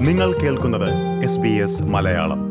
നിങ്ങൾ കേൾക്കുന്നത് S B S Malayalam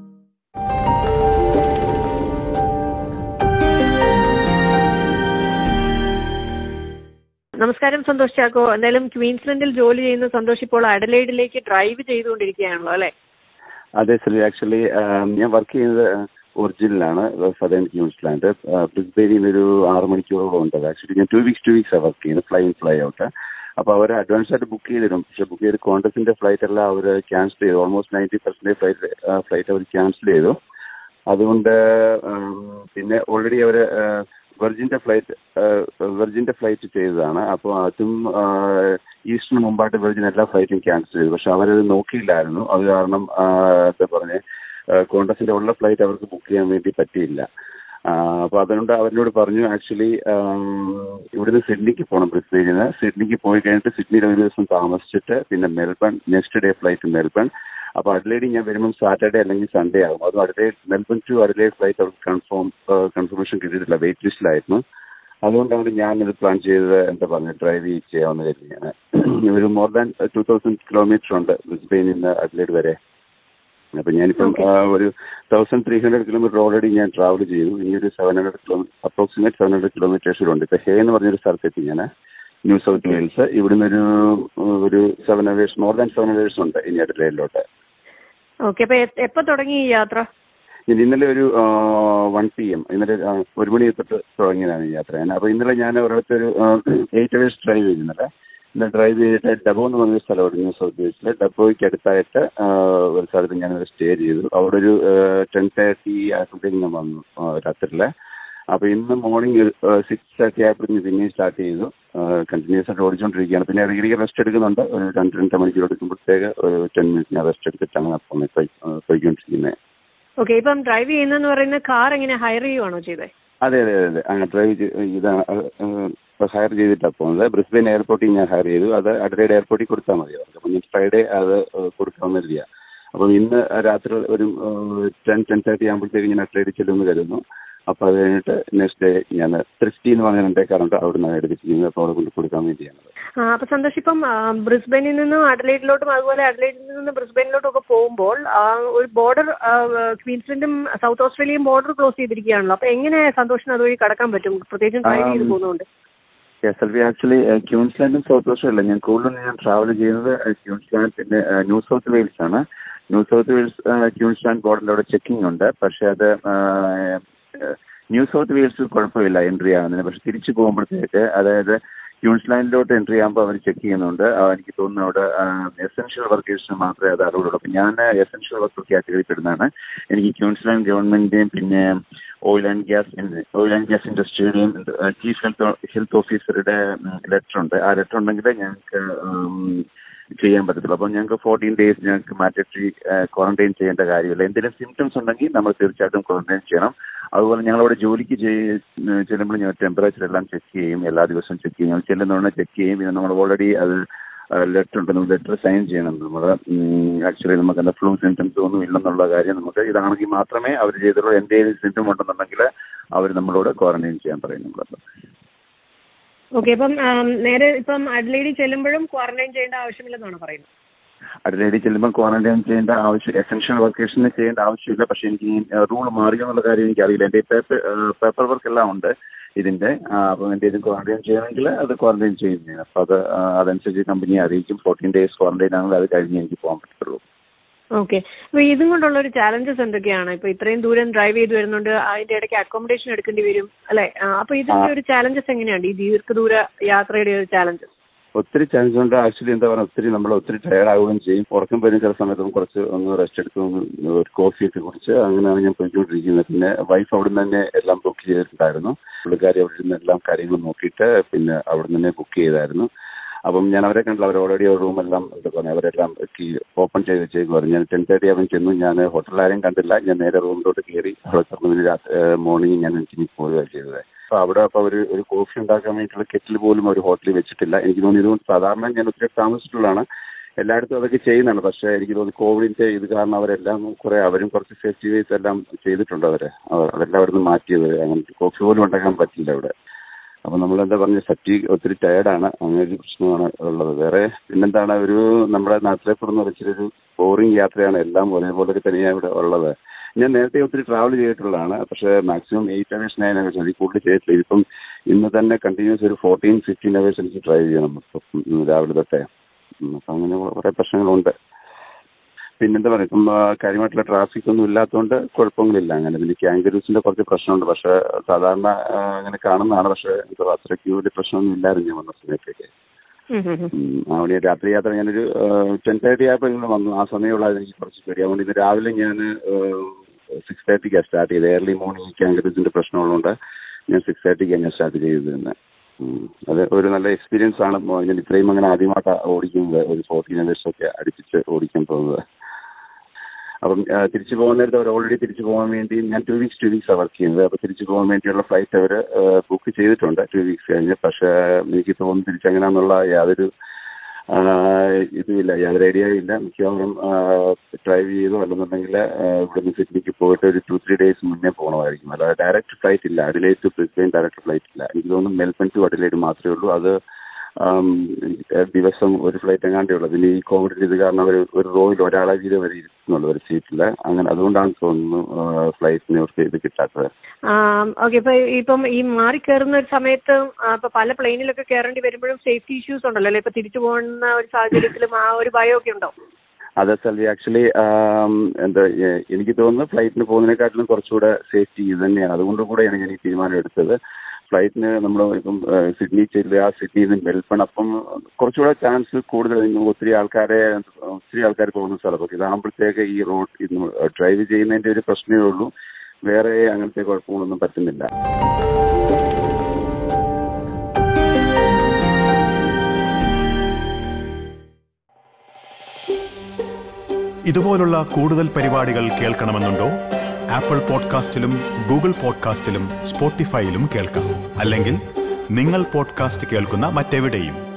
നമസ്കാരം സന്തോഷ് ചാക്കോ എന്തായാലും ക്വീൻസ്ലൻഡിൽ ജോലി ചെയ്യുന്ന സന്തോഷ് ഇപ്പോൾ അഡലൈഡിലേക്ക് ഡ്രൈവ് ചെയ്തുകൊണ്ടിരിക്കുകയാണല്ലോ അല്ലെ അതെ സർ ആക്ച്വലി ഞാൻ വർക്ക് ചെയ്യുന്നത് ഒറിജിനലാണ് സദേൺ ക്യൂൻസ്ലാൻഡ് ബ്രിസ്ബെയിനിൽ ഒരു ആറ് മണിക്കൂറോളം ഉണ്ട് ആക്ച്വലി ഞാൻ two weeks two weeks work ചെയ്യുന്നത് ഫ്ലൈ ഇൻ ഫ്ലൈ ഔട്ട് അപ്പോൾ അവർ അഡ്വാൻസ് ആയിട്ട് ബുക്ക് ചെയ്തിരും പക്ഷെ ബുക്ക് ചെയ്ത് കോൺഗ്രസിന്റെ ഫ്ലൈറ്റ് എല്ലാം അവർ ക്യാൻസൽ ചെയ്തു almost ninety percentage flight flight അവർ ക്യാൻസൽ ചെയ്തു അതുകൊണ്ട് ഉം, പിന്നെ ഓൾറെഡി അവർ വെർജിന്റെ ഫ്ലൈറ്റ് വെർജിന്റെ ഫ്ലൈറ്റ് ചെയ്തതാണ് അപ്പോൾ അതും ഈസ്റ്റിന് മുമ്പായിട്ട് വെർജിൻ എല്ലാ ഫ്ലൈറ്റും ക്യാൻസൽ ചെയ്തു പക്ഷെ അവരത് നോക്കിയില്ലായിരുന്നു അത് കാരണം ആ, എന്താ പറഞ്ഞേ കോൺഗ്രസിന്റെ ഉള്ള ഫ്ലൈറ്റ് അവർക്ക് ബുക്ക് ചെയ്യാൻ വേണ്ടി പറ്റിയില്ല അപ്പൊ അതുകൊണ്ട് അവരോട് പറഞ്ഞു ആക്ച്വലി ഇവിടുന്ന് സിഡ്നിക്ക് പോകണം ബ്രിസ്ബെയിനിൽ നിന്ന് സിഡ്നിക്ക് പോയി കഴിഞ്ഞിട്ട് സിഡ്നിയിൽ ഒരു ദിവസം താമസിച്ചിട്ട് പിന്നെ Melbourne next day flight Melbourne അപ്പൊ അഡ്ലേഡി ഞാൻ വരുമ്പോൾ സാറ്റർഡേ അല്ലെങ്കിൽ സൺഡേ ആകും അതും Adelaide Melbourne to Adelaide flight അവർക്ക് കൺഫേം കൺഫർമേഷൻ കിട്ടിയിട്ടില്ല വെയിറ്റ് ലിസ്റ്റിലായിരുന്നു അതുകൊണ്ടാണ് ഞാൻ ഇത് പ്ലാൻ ചെയ്തത് എന്താ പറയുക ഡ്രൈവ് ചെയ്യാമെന്ന് കരുതി ഞാൻ ഒരു more than two thousand kilometre ഉണ്ട് ബ്രിസ്ബെയിനിൽ നിന്ന് അഡ്ലേഡ് വരെ അപ്പൊ ഞാനിപ്പം Okay. ആ, ഒരു thousand three hundred kilometre already ഞാൻ ട്രാവൽ ചെയ്തു ഇനി ഒരു seven hundred kilometre approximate seven hundred kilometres ഉണ്ട് ഇപ്പൊ ഹേ എന്ന് പറഞ്ഞൊരു സ്ഥലത്തെത്തി ഞാൻ ന്യൂ സൗത്ത് വെയിൽസ് ഇവിടുന്ന് ഒരു ഒരു seven hours more than seven hours ഉണ്ട് ഇനി അഡ്ലേഡിലോട്ട് ഓക്കെ അപ്പൊ എ- എപ്പോ തുടങ്ങി ഈ യാത്ര ഞാൻ ഇന്നലെ ഒരു വൺ പി എം ഇന്നലെ ആ, ഒരു മണി തൊട്ട് തുടങ്ങിയതാണ് ഈ യാത്ര ഞാൻ അപ്പോൾ ഇന്നലെ ഞാൻ ഒരിടത്ത് ഒരു എയ്റ്റ് അവേഴ്സ് ഡ്രൈവ് ചെയ്തിരുന്നല്ലേ ഇന്നലെ ഡ്രൈവ് ചെയ്തിട്ട് ഡബോ എന്ന് പറഞ്ഞൊരു സ്ഥലമുണ്ട് ന്യൂ സൗത്ത് വെയിൽസിൽ ഡബോയ്ക്ക് അടുത്തായിട്ട് ആ, ഒരു സ്ഥലത്ത് ഞാൻ സ്റ്റേ ചെയ്തു അവിടെ ഒരു ടെൻ തേർട്ടി ആയപ്പോഴത്തേക്കും ഞാൻ വന്നു ആ, രാത്രിയിലെ അപ്പോൾ ഇന്ന് മോർണിംഗ് സിക്സ് തേർട്ടി ആയപ്പോഴത്തേക്കും പിന്നെയും സ്റ്റാർട്ട് ചെയ്തു കണ്ടിന്യൂസ് ആയിട്ട് ഓടിച്ചുകൊണ്ടിരിക്കുകയാണ് പിന്നെ ഇടയ്ക്കിടയ്ക്ക് റെസ്റ്റ് എടുക്കുന്നുണ്ട് ഒരു രണ്ട് രണ്ട് മണിക്കൂർ എടുക്കുമ്പോഴത്തേക്ക് ഒരു ടെൻ മിനിറ്റ് ഞാൻ റെസ്റ്റ് എടുത്തിട്ടാണ് അപ്പം പോയി പോയിക്കൊണ്ടിരിക്കുന്നത് ഓക്കെ ഇപ്പം ഡ്രൈവ് ചെയ്യുന്നെന്ന് പറയുന്ന കാർ എങ്ങനെ ഹയർ ചെയ്യുവാണോ ചെയ്തത് അതെ അതെ അതെ അങ്ങനെ ഡ്രൈവ് ഇതാണ് ഹയർ ചെയ്തിട്ടാണ് പോകുന്നത് ബ്രിസ്ബെയിൻ എയർപോർട്ടിൽ ഞാൻ ഹയർ ചെയ്തു അത് അഡ്രൈഡ് എയർപോർട്ടിൽ കൊടുത്താൽ മതി അവർക്ക് അപ്പം ഞാൻ ഫ്രൈഡേ അത് കൊടുക്കാമെന്ന് കരുതിയ അപ്പം ഇന്ന് രാത്രി ഒരു ടെൻ ടെൻ തേർട്ടി ആകുമ്പോഴത്തേക്ക് ഞാൻ അഡ്രൈഡ് ചെല്ലുമെന്ന് കരുതുന്നു അപ്പോൾ അത് കഴിഞ്ഞിട്ട് നെക്സ്റ്റ് ഡേ ഞാൻ ക്രിസ്റ്റി എന്ന് പറഞ്ഞ രണ്ടേക്കാറുണ്ട് അവിടെ നിന്ന് എടുത്തിരിക്കുന്നത് അപ്പോൾ അവിടെ കൊണ്ട് കൊടുക്കാൻ വേണ്ടിയാണ് ആ, അപ്പൊ സന്തോഷ് ഇപ്പം ആ, ബ്രിസ്ബനിൽ നിന്നും അഡലൈഡിലോട്ടും അതുപോലെ അഡലൈഡിൽ നിന്ന് ബ്രിസ്ബനിലോട്ടും ഒക്കെ പോകുമ്പോൾ ആ, ഒരു ബോർഡർ ക്വീൻസ്ലൻഡും സൗത്ത് ഓസ്ട്രേലിയയും ബോർഡർ ക്ലോസ് ചെയ്തിരിക്കുകയാണല്ലോ അപ്പൊ എങ്ങനെ സന്തോഷിന് അതുവഴി കടക്കാൻ പറ്റും പ്രത്യേകിച്ചും ഡ്രൈവ് ചെയ്ത് ആം, പോകുന്നതുകൊണ്ട് എസ് എൽ വി ആക്ച്വലി ക്യൂൻസ്ലാൻഡും സൗത്ത് ഓസ്ട്രേലിയ ഞാൻ കൂടുതലും ഞാൻ ട്രാവൽ ചെയ്യുന്നത് ക്യൂൻസ്ലാൻഡ് പിന്നെ ന്യൂ സൗത്ത് വെയിൽസ് ആണ് ന്യൂ സൗത്ത് വെയിൽസ് ക്യൂൻസ്ലാൻഡ് ബോർഡറിൽ അവിടെ ചെക്കിംഗ് ഉണ്ട് പക്ഷെ അത് ആ, ന്യൂ സൗത്ത് വെയിൽസ് കുഴപ്പമില്ല എൻട്രി ആകുന്നതിന് പക്ഷെ തിരിച്ചു പോകുമ്പോഴത്തേക്ക് അതായത് ക്യൂൻസ്ലാൻഡിലോട്ട് എൻട്രി ആകുമ്പോൾ അവർ ചെക്ക് ചെയ്യുന്നുണ്ട് ആ, എനിക്ക് തോന്നുന്നു അവിടെ എസെൻഷ്യൽ വർക്കേഴ്സിന് മാത്രമേ അത് അറിവുള്ളൂ അപ്പം ഞാൻ എസെൻഷ്യൽ വർക്ക് കാറ്റഗറി പെടുന്നതാണ് എനിക്ക് ക്യൂൻസ്ലാൻഡ് ഗവൺമെന്റിന്റെയും പിന്നെ oil and gas oil and gas ഇൻഡസ്ട്രിയുടെയും ചീഫ് ഹെൽത്ത് ഹെൽത്ത് ഓഫീസറുടെ ലെറ്റർ ഉണ്ട് ആ ലെറ്റർ ഉണ്ടെങ്കിൽ ഞങ്ങൾക്ക് ഉം, ചെയ്യാൻ പറ്റത്തുള്ളൂ അപ്പം ഞങ്ങൾക്ക് ഫോർട്ടീൻ ഡേയ്സ് ഞങ്ങൾക്ക് മാറ്ററി ക്വാറന്റൈൻ ചെയ്യേണ്ട കാര്യമില്ല എന്തെങ്കിലും സിംറ്റംസ് ഉണ്ടെങ്കിൽ നമ്മൾ തീർച്ചയായിട്ടും ക്വാറന്റൈൻ ചെയ്യണം അതുപോലെ ഞങ്ങളവിടെ ജോലിക്ക് ചെല്ലുമ്പോൾ ഞങ്ങൾ ടെമ്പറേച്ചർ എല്ലാം ചെക്ക് ചെയ്യും എല്ലാ ദിവസവും ചെക്ക് ചെയ്യും ഞങ്ങൾ ചെല്ലുന്നതുകൊണ്ട് ചെക്ക് ചെയ്യും പിന്നെ നമ്മൾ ഓൾറെഡി അത് ലെറ്റർ ഉണ്ട് നമ്മൾ ലെറ്റർ സൈൻ ചെയ്യണം നമ്മൾ ആക്ച്വലി നമുക്ക് എന്താ ഫ്ലൂ സിംറ്റംസ് ഒന്നും ഇല്ലെന്നുള്ള കാര്യം നമുക്ക് ഇതാണെങ്കിൽ മാത്രമേ അവർ ചെയ്തുള്ളൂ എന്തെങ്കിലും സിംറ്റം ഉണ്ടെന്നുണ്ടെങ്കിൽ അവർ നമ്മളോട് ക്വാറന്റൈൻ ചെയ്യാൻ പറയും നമ്മളത് ഓക്കെ ഇപ്പം ആം, നേരെ ഇപ്പം അഡലൈഡിൽ ചെല്ലുമ്പോഴും ക്വാറന്റൈൻ ചെയ്യേണ്ട ആവശ്യമില്ലെന്നാണ് പറയുന്നത് അതിലേടി ചെല്ലുമ്പോൾ ക്വാറന്റൈൻ ചെയ്യേണ്ട ആവശ്യം എസെൻഷ്യൽ വർക്കേഴ്സിന് ചെയ്യേണ്ട ആവശ്യമില്ല പക്ഷെ എനിക്ക് ഈ റൂൾ മാറിയോ എന്നുള്ള കാര്യം എനിക്കറിയില്ല എൻ്റെ പേപ്പർ പേപ്പർ വർക്ക് എല്ലാം ഉണ്ട് ഇതിന്റെ അപ്പോൾ എന്തെങ്കിലും ക്വാറന്റൈൻ ചെയ്യണമെങ്കിൽ അത് ക്വാറന്റൈൻ ചെയ്യും ഞാൻ അപ്പോൾ അത് ആ, അതനുസരിച്ച് കമ്പനിയെ അറിയിക്കും ഫോർട്ടീൻ ഡേയ്സ് ക്വാറന്റൈൻ ആണെങ്കിൽ അത് കഴിഞ്ഞ് എനിക്ക് പോകാൻ പറ്റുള്ളൂ ഓക്കെ അപ്പൊ ഇതും കൊണ്ടുള്ള ഒരു ചാലഞ്ചസ് എന്തൊക്കെയാണ് ഇപ്പൊ ഇത്രയും ദൂരം ഡ്രൈവ് ചെയ്ത് വരുന്നുണ്ട് അതിന്റെ ഇടയ്ക്ക് അക്കോമഡേഷൻ എടുക്കേണ്ടി വരും അല്ലെ അപ്പൊ ഇതിന്റെ ആ. ഒരു ചാലഞ്ചസ് എങ്ങനെയാണ് ഈ ദീർഘദൂര യാത്രയുടെ ഒരു ചാലഞ്ചസ് ഒത്തിരി ചാൻസ് ഉണ്ട് ആക്ച്വലി എന്താ പറയുക ഒത്തിരി നമ്മൾ ഒത്തിരി ടയർഡ് ആവുകയും ചെയ്യും ഉറക്കം വരുന്ന ചില സമയത്ത് നമുക്ക് കുറച്ച് ഒന്ന് റെസ്റ്റ് എടുത്ത് ഒന്ന് ഒരു കോഫി ഒക്കെ കുടിച്ച് അങ്ങനെയാണ് ഞാൻ പോയിക്കൊണ്ടിരിക്കുന്നത് പിന്നെ വൈഫ് അവിടെ നിന്ന് തന്നെ എല്ലാം ബുക്ക് ചെയ്തിട്ടുണ്ടായിരുന്നു പുള്ളിക്കാരി അവിടെ നിന്ന് എല്ലാം കാര്യങ്ങൾ നോക്കിയിട്ട് പിന്നെ അവിടെ നിന്ന് തന്നെ ബുക്ക് ചെയ്തായിരുന്നു അപ്പം ഞാൻ അവരെ കണ്ടില്ല അവർ ഓൾറെഡി ഒരു റൂമെല്ലാം എന്താ പറയുക അവരെല്ലാം ഓപ്പൺ ചെയ്ത് വെച്ചേക്കുമായിരുന്നു ഞാൻ ടെൻ തേർട്ടി ആവുമ്പോൾ ചെന്നു ഞാൻ ഹോട്ടലിൽ ആരെയും കണ്ടില്ല ഞാൻ നേരെ റൂമിലോട്ട് കയറി അവിടെ ചെന്ന് മോർണിംഗ് ഞാൻ എനിക്ക് പോവുകയാണ് ചെയ്തത് അപ്പൊ അവിടെ അപ്പൊ ഒരു ഒരു കോഫി ഉണ്ടാക്കാൻ വേണ്ടിയിട്ടുള്ള കെറ്റിൽ പോലും ഒരു ഹോട്ടലിൽ വെച്ചിട്ടില്ല എനിക്ക് തോന്നുന്നു ഇതുകൊണ്ട് സാധാരണ ഞാൻ ഒത്തിരി താമസിച്ചിട്ടുള്ളതാണ് എല്ലായിടത്തും അതൊക്കെ ചെയ്യുന്നതാണ് പക്ഷേ എനിക്ക് തോന്നുന്നു കോവിഡിന്റെ ഇത് കാരണം അവരെല്ലാം കുറെ അവരും കുറച്ച് സേഫ്റ്റി വൈസ് എല്ലാം ചെയ്തിട്ടുണ്ട് അവര് അവർ- അതെല്ലാം അവിടെ നിന്ന് മാറ്റിയത് അങ്ങനെ കോഫി പോലും ഉണ്ടാക്കാൻ പറ്റില്ല അവിടെ അപ്പൊ നമ്മൾ എന്താ പറഞ്ഞ ഫറ്റീഗ് ഒത്തിരി ടയർഡാണ് അങ്ങനെ ഒരു പ്രശ്നമാണ് ഉള്ളത് വേറെ പിന്നെന്താണ് ഒരു നമ്മുടെ നാട്ടിലെ പുറന്ന് വെച്ചൊരു ബോറിംഗ് യാത്രയാണ് എല്ലാം ഒരേപോലെ തന്നെയാണ് ഇവിടെ ഉള്ളത് ഞാൻ നേരത്തെ ഒത്തിരി ട്രാവൽ ചെയ്തിട്ടുള്ളതാണ് പക്ഷേ maximum eight hours nine hours അതിൽ കൂടുതൽ ചെയ്തിട്ടില്ല ഇതിപ്പം ഇന്ന് തന്നെ കണ്ടിന്യൂസ് ഒരു ഫോർട്ടീൻ ഫിഫ്റ്റീൻ അവേഴ്സ് എനിക്ക് ഡ്രൈവ് ചെയ്യണം ഇപ്പം ഉം, രാവിലെ തൊട്ടേ ഉം, അപ്പം അങ്ങനെ കുറേ പ്രശ്നങ്ങളുണ്ട് പിന്നെന്താ പറയുക ഇപ്പം ആ, കാര്യമായിട്ടുള്ള ട്രാഫിക് ഒന്നും ഇല്ലാത്തതുകൊണ്ട് കുഴപ്പങ്ങളില്ല അങ്ങനെ പിന്നെ കാങ്കരൂസിന്റെ കുറച്ച് പ്രശ്നമുണ്ട് പക്ഷെ സാധാരണ ആ, അങ്ങനെ കാണുന്നതാണ് പക്ഷെ എന്തോ അത്രയ്ക്ക് വലിയ പ്രശ്നമൊന്നും ഇല്ലായിരുന്നു ഞാൻ വന്ന സമയത്തേക്ക് ഉം, ഉം, ഉം. ഉം, അതുകൊണ്ട് ഞാൻ രാത്രി യാത്ര ഞാനൊരു ടെൻ തേർട്ടി ആയപ്പോൾ ഇങ്ങനെ വന്നു ആ സമയമുള്ളായിരുന്നു എനിക്ക് കുറച്ച് പേടി അതുകൊണ്ട് ഇന്ന് രാവിലെ ഞാൻ സിക്സ് തേർട്ടിക്കാണ് സ്റ്റാർട്ട് ചെയ്തത് ഏർലി മോർണിംഗ് കാങ്കരൂസിന്റെ പ്രശ്നമുള്ളതുകൊണ്ട് ഞാൻ സിക്സ് തേർട്ടിക്കാണ് ഞാൻ സ്റ്റാർട്ട് ചെയ്തത് തന്നെ ഉം, അത് ഒരു നല്ല എക്സ്പീരിയൻസ് ആണ് മോ- ഞാൻ ഇത്രയും അങ്ങനെ ആദ്യമായിട്ടാണ് ഓടിക്കുന്നത് ഒരു ഫോർട്ടീൻ അവേഴ്സ് ഒക്കെ അടുപ്പിച്ച് ഓടിക്കാൻ പോകുന്നത് അപ്പം ആ, തിരിച്ചു പോകുന്ന നേരത്ത് അവർ ഓൾറെഡി തിരിച്ചു പോകാൻ വേണ്ടി ഞാൻ two weeks two weeks work ചെയ്യുന്നത് അപ്പോൾ തിരിച്ചു പോകാൻ വേണ്ടിയുള്ള ഫ്ലൈറ്റ് അവർ ബുക്ക് ചെയ്തിട്ടുണ്ട് ടു വീക്സ് കഴിഞ്ഞ് പക്ഷേ എനിക്ക് തോന്നുന്നു തിരിച്ചെങ്ങനെയാണെന്നുള്ള യാതൊരു ആ, ഇതുമില്ല യാതൊരു ഐഡിയ ഇല്ല മിക്കവാറും ഡ്രൈവ് ചെയ്തോ അല്ലെന്നുണ്ടെങ്കിൽ ഇവിടുന്ന് സിഡ്നിക്ക് പോയിട്ട് ഒരു ടു ത്രീ ഡേയ്സ് മുന്നേ പോകണമായിരിക്കും അല്ലാതെ ഡയറക്റ്റ് ഫ്ലൈറ്റ് ഇല്ല Adelaide to Brisbane direct flight ഇല്ല എനിക്ക് തോന്നുന്നു മെൽബൺ ടു അഡിലേറ്റ് മാത്രമേ ഉള്ളൂ അത് ആം, ദിവസം ഒരു ഫ്ലൈറ്റ് എങ്ങാണ്ടേ ഉള്ളൂ പിന്നെ ഈ കോവിഡിന്റെ ഇത് കാരണം അവർ ഒരു റോയിൽ ഒരാളെ വീതം വരെ ഇരുത്തുന്നുള്ളൂ ഒരു സീറ്റിൽ അങ്ങനെ അതുകൊണ്ടാണ് തോന്നുന്നു ഫ്ലൈറ്റിന് അവർക്ക് ഇത് കിട്ടാത്തത് ഓക്കെ ഇപ്പൊ ഇപ്പം ഈ മാറി കയറുന്ന ഒരു സമയത്ത് ആ, ഇപ്പൊ പല പ്ലെയിനിലൊക്കെ കയറേണ്ടി വരുമ്പോഴും സേഫ്റ്റി ഇഷ്യൂസ് ഉണ്ടല്ലോ അല്ലെ ഇപ്പൊ തിരിച്ചു പോകുന്ന ഒരു സാഹചര്യത്തിലും ആ ഒരു ഭയമൊക്കെ ഉണ്ടോ അതെ സൽവി ആക്ച്വലി എന്താ എ- എനിക്ക് തോന്നുന്നു ഫ്ലൈറ്റിന് പോകുന്നതിനെക്കാട്ടിലും കുറച്ചുകൂടെ സേഫ്റ്റി ഇത് തന്നെയാണ് അതുകൊണ്ട് കൂടെയാണ് ഞാൻ ഈ തീരുമാനം എടുത്തത് ഫ്ലൈറ്റിന് നമ്മൾ ഇപ്പം ആ, സിഡ്നി ചെല്ലുക സിഡ്നിയിൽ നിന്ന് മെൽബൺ അപ്പം കുറച്ചുകൂടെ ചാൻസ് കൂടുതൽ ഇന്ന് ഒത്തിരി ആൾക്കാരെ ഒത്തിരി ആൾക്കാർ പോകുന്ന സ്ഥലം അപ്പം ഇതാകുമ്പോഴത്തേക്ക് ഈ റോഡ് ഇന്ന് ഡ്രൈവ് ചെയ്യുന്നതിന്റെ ഒരു പ്രശ്നമേ ഉള്ളൂ വേറെ അങ്ങനത്തെ കുഴപ്പങ്ങളൊന്നും പറ്റുന്നില്ല ഇതുപോലുള്ള കൂടുതൽ പരിപാടികൾ കേൾക്കണമെന്നുണ്ടോ ആപ്പിൾ പോഡ്കാസ്റ്റിലും ഗൂഗിൾ പോഡ്കാസ്റ്റിലും സ്പോട്ടിഫൈയിലും കേൾക്കാം അല്ലെങ്കിൽ നിങ്ങൾ പോഡ്കാസ്റ്റ് കേൾക്കുന്ന മറ്റെവിടെയും